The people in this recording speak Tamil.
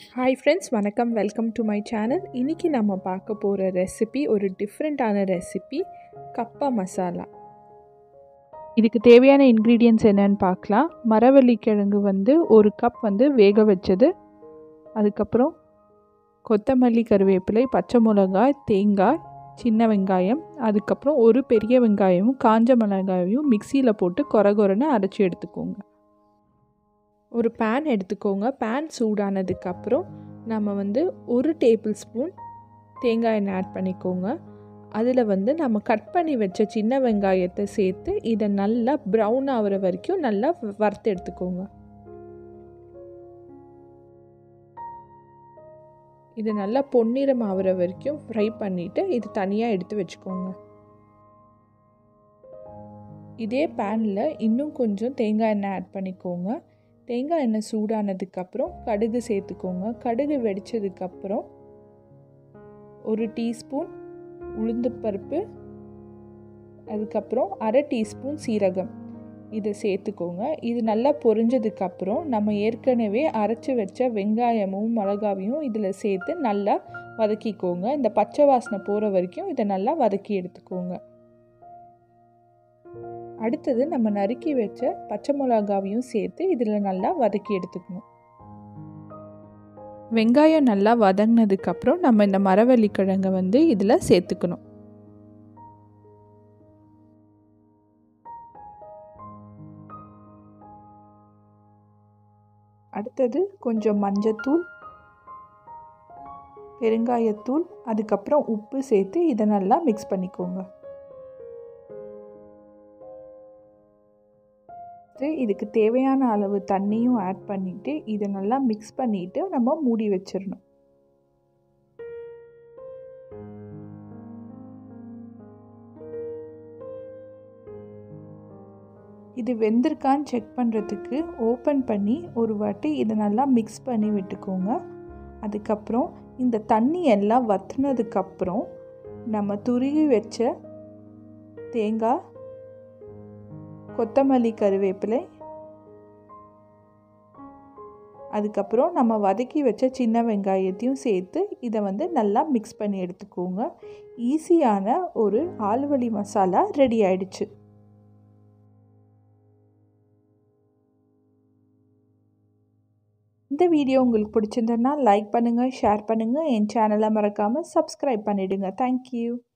ஹாய் ஃப்ரெண்ட்ஸ் வணக்கம் வெல்கம் டு மை சேனல் இன்றைக்கி நம்ம பார்க்க போகிற ரெசிபி ஒரு டிஃப்ரெண்ட்டான ரெசிபி கப்பா மசாலா இதுக்கு தேவையான இன்க்ரீடியன்ட்ஸ் என்னன்னு பார்க்கலாம் மரவள்ளி கிழங்கு வந்து ஒரு கப் வந்து வேக வச்சது அதுக்கப்புறம் கொத்தமல்லி கருவேப்பிலை பச்சை மிளகாய் தேங்காய் சின்ன வெங்காயம் அதுக்கப்புறம் ஒரு பெரிய வெங்காயமும் காஞ்ச மிளகாயும் மிக்சியில் போட்டு கொர கொரன்னு அரைச்சி எடுத்துக்கோங்க ஒரு பேன் எடுத்துக்கோங்க பேன் சூடானதுக்கப்புறம் நம்ம வந்து ஒரு டேபிள் ஸ்பூன் தேங்காய் எண்ணெய் ஆட் பண்ணிக்கோங்க அதில் வந்து நம்ம கட் பண்ணி வச்ச சின்ன வெங்காயத்தை சேர்த்து இதை நல்லா ப்ரௌன் ஆகிற வரைக்கும் நல்லா வறுத்து எடுத்துக்கோங்க இது நல்லா பொன்னிறம் ஆகிற வரைக்கும் ஃப்ரை பண்ணிவிட்டு இது தனியாக எடுத்து வச்சுக்கோங்க இதே பேனில் இன்னும் கொஞ்சம் தேங்காய் எண்ணெய் ஆட் பண்ணிக்கோங்க தேங்காய் எண்ணெய் சூடானதுக்கப்புறம் கடுகு சேர்த்துக்கோங்க கடுகு வெடித்ததுக்கப்புறம் ஒரு டீஸ்பூன் உளுந்துப்பருப்பு அதுக்கப்புறம் அரை டீஸ்பூன் சீரகம் இதை சேர்த்துக்கோங்க இது நல்லா பொரிஞ்சதுக்கப்புறம் நம்ம ஏற்கனவே அரைச்சி வச்ச வெங்காயமும் மிளகாவையும் இதில் சேர்த்து நல்லா வதக்கிக்கோங்க இந்த பச்சை வாசனை போகிற வரைக்கும் இதை நல்லா வதக்கி எடுத்துக்கோங்க அடுத்தது நம்ம நறுக்கி வச்ச பச்சை மிளகாவையும் சேர்த்து இதில் நல்லா வதக்கி எடுத்துக்கணும் வெங்காயம் நல்லா வதங்கினதுக்கப்புறம் நம்ம இந்த மரவள்ளி கிழங்கை வந்து இதில் சேர்த்துக்கணும் அடுத்தது கொஞ்சம் மஞ்சத்தூள் பெருங்காயத்தூள் அதுக்கப்புறம் உப்பு சேர்த்து இதை நல்லா மிக்ஸ் பண்ணிக்கோங்க இதுக்கு தேவையான அளவு தண்ணியும் ஆட் பண்ணிவிட்டு இதை நல்லா மிக்ஸ் பண்ணிவிட்டு நம்ம மூடி வச்சிடணும் இது வெந்திருக்கான்னு செக் பண்ணுறதுக்கு ஓப்பன் பண்ணி ஒரு வாட்டி இதை நல்லா மிக்ஸ் பண்ணி விட்டுக்கோங்க அதுக்கப்புறம் இந்த தண்ணி எல்லாம் வற்றினதுக்கப்புறம் நம்ம துருகி வச்ச தேங்காய் கொத்தமல்லி கருவேப்பிலை அதுக்கப்புறம் நம்ம வதக்கி வச்ச சின்ன வெங்காயத்தையும் சேர்த்து இதை வந்து நல்லா மிக்ஸ் பண்ணி எடுத்துக்கோங்க ஈஸியான ஒரு ஆலுவலி மசாலா ரெடி ஆயிடுச்சு இந்த வீடியோ உங்களுக்கு பிடிச்சிருந்ததுன்னா லைக் பண்ணுங்கள் ஷேர் பண்ணுங்கள் என் சேனலை மறக்காமல் சப்ஸ்கிரைப் பண்ணிவிடுங்க தேங்க்யூ